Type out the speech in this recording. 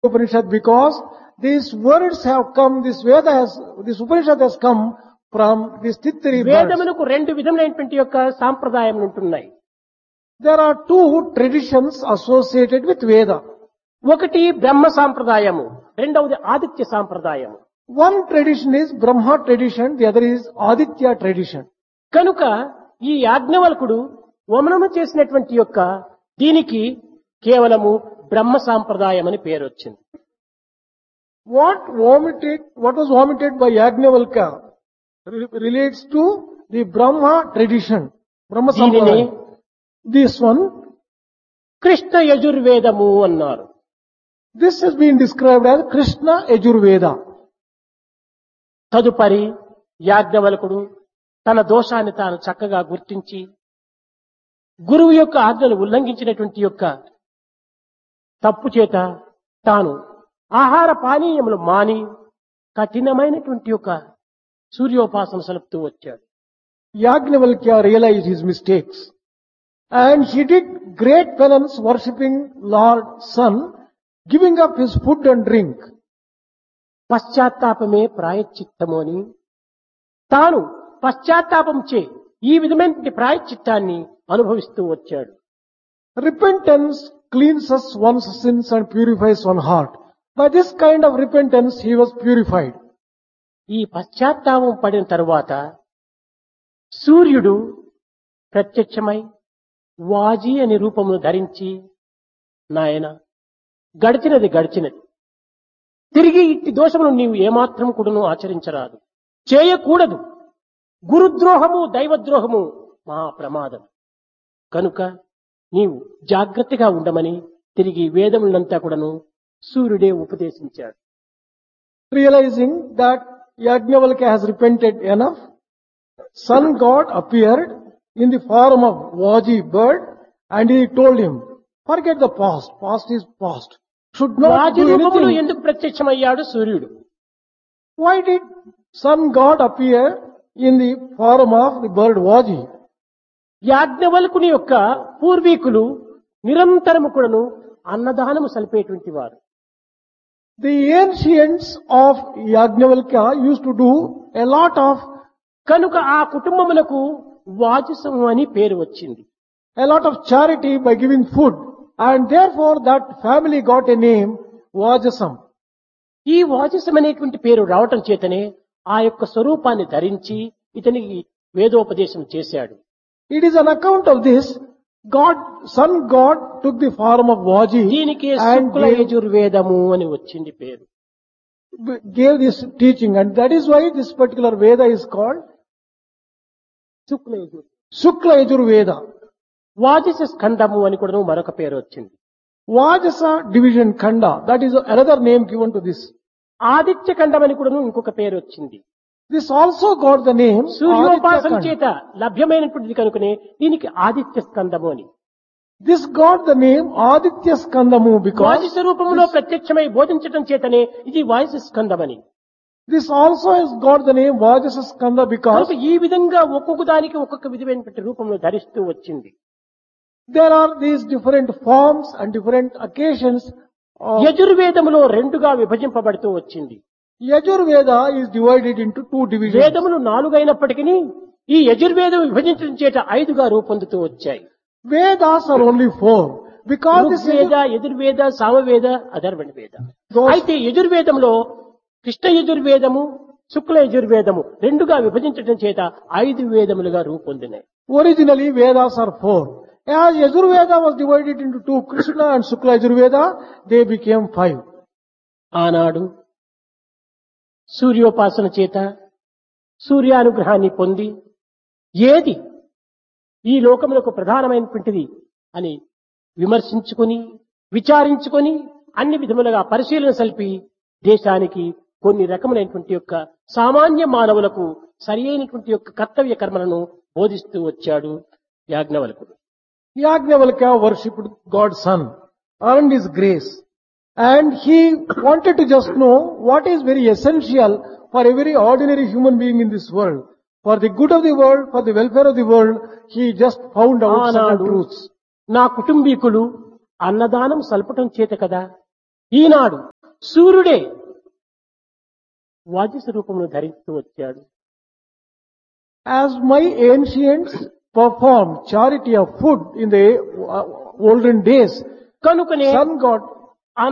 Upanishad because these words have come, this Veda has, this Upanishad has come from these Tittiri birds. వేదములకు రెండు విధములైనటువంటి యొక్క సాంప్రదాయం ఉంటున్నాయి There are two traditions associated with Veda. ఒకటి బ్రహ్మ సాంప్రదాయము రెండవది Aditya సాంప్రదాయము One tradition is Brahma tradition, the other is Aditya tradition. కనుక ఈ యాజ్ఞవల్కుడు వమనము చేసినటువంటి యొక్క దీనికి కేవలము బ్రహ్మ సాంప్రదాయం అని పేరు వచ్చింది What vomited, what was vomited by Yagnavalkya re- relates to the Brahma tradition, Brahma దీనిని Sampradaya. This one, కృష్ణ యజుర్వేదము అన్నారు this has been described as Krishna Yajurveda. తదుపరి యాజ్ఞవల్కుడు తన దోషాన్ని తాను చక్కగా గుర్తించి గురువు యొక్క ఆజ్ఞను ఉల్లంఘించినటువంటి యొక్క తప్పు చేత తాను ఆహార పానీయములు మాని కఠినమైనటువంటి యొక్క సూర్యోపాసన సలుపుతూ వచ్చాడు Yagnavalkya realized his mistakes and he did great penance worshipping Lord Sun, giving up his food and drink. పశ్చాత్తాపమే ప్రాయశ్చిత్తము అని తాను పశ్చాత్తాపం చే ఈ విధమైనటువంటి ప్రాయశ్చిత్తాన్ని అనుభవిస్తూ వచ్చాడు Repentance cleanses one's sins and purifies one's heart. By this kind of repentance he was purified. ఈ పశ్చాత్తాపం పడిన తరువాత సూర్యుడు ప్రత్యక్షమై వాజీ అనే రూపమును ధరించి నాయన గడిచినది గడిచినది తిరిగి ఇట్టి దోషమును నీవు ఏమాత్రం కూడాను ఆచరించరాదు చేయకూడదు గురుద్రోహము దైవద్రోహము మహా ప్రమాదం కనుక నీవు జాగ్రత్తగా ఉండమని తిరిగి వేదములంతా కూడాను సూర్యుడే ఉపదేశించాడు Realizing that Yagnavalkya has repented enough, sun god appeared in the form of Vaji bird and he told him, forget the past, past is past. Should not Raju do రూపములో anything. ఎందుకు ప్రత్యక్షమయ్యాడు సూర్యుడు Why did sun god appear in the form of the bird Vaji? యాజ్ఞవల్కుని యొక్క పూర్వీకులు నిరంతరము కూడాను అన్నదానము సలిపేటువంటి వారు The ancients of Yagnavalkya used to do a lot of కనుక ఆ కుటుంబములకు వాజసము అని పేరు వచ్చింది a lot of charity by giving food and therefore that family got a name Vajasam. ఈ వాజసం అనేటువంటి పేరు రావటం చేతనే ఆ యొక్క స్వరూపాన్ని ధరించి ఇతనికి వేదోపదేశం చేశాడు It is on account of this God, sun God took the form of Vaji దీనికి and శుక్ల gave, యజుర్వేదము అని వచ్చింది పేరు gave this teaching and that is why this particular Veda is called Shukla Yajur Shukla Yajurveda. వాజస స్కందము అని కూడా మరొక పేరు వచ్చింది Vajasa division Khanda, that is another name given to this. Aditya ఖండం అని కూడా ఇంకొక పేరు వచ్చింది This also got the name సూర్యోపాసన Aditya Khanda. చేత లభ్యమైనటువంటిది కనుకనే దీనికి ఆదిత్య స్కందము అని This got the name Aditya Skandamu because వాజి స్వరూపంలో ప్రత్యక్షమై బోధించటం చేతనే ఇది వాయసు స్కందమని this also has got the name Vajasa Skanda because కనుక ఈ విధంగా ఒక్కొక్క దానికి ఒక్కొక్క విధమైనటువంటి రూపంలో ధరిస్తూ వచ్చింది there are these different forms and different occasions of యజుర్వేదములో రెండుగా విభజింపబడుతూ వచ్చింది Yajurveda is divided into two divisions. వేదములు నాలుగైనప్పటికీ ఈ యజుర్వేదం విభజించడం చేత ఐదుగా రూపొందుతూ వచ్చాయి Vedas are only four. Because this Rigveda is, Yajurveda Samaveda అధర్వణ వేద Those- అయితే యజుర్వేదంలో కృష్ణ యజుర్వేదము శుక్ల యజుర్వేదము రెండుగా విభజించడం చేత ఐదు వేదములుగా రూపొందినాయి originally Vedas are four. As Yajurveda was divided into two, Krishna and Shukla Yajurveda, they became five. ఆనాడు సూర్యోపాసన చేత సూర్యానుగ్రహాన్ని పొంది ఏది ఈ లోకములకు ప్రధానమైనటువంటిది అని విమర్శించుకొని విచారించుకొని అన్ని విధములుగా పరిశీలన సల్పి దేశానికి కొన్ని రకములైనటువంటి యొక్క సామాన్య మానవులకు సరి అయినటువంటి యొక్క కర్తవ్య కర్మలను బోధిస్తూ వచ్చాడు యాజ్ఞవల్కుడు Yagnavalkya worshipped God's son, earned his grace, and he wanted to just know what is very essential for every ordinary human being in this world. For the good of the world, for the welfare of the world, he just found out certain ఆనాడు truths. నా కుటుంబీకులు అన్నదానం సల్పటం చేత కదా ఈనాడు సూర్యుడే వాద్య రూపమును ధరిస్తూ వచ్చాడు As my ancients performed charity of food in the uh, olden days, కనుకనే sun god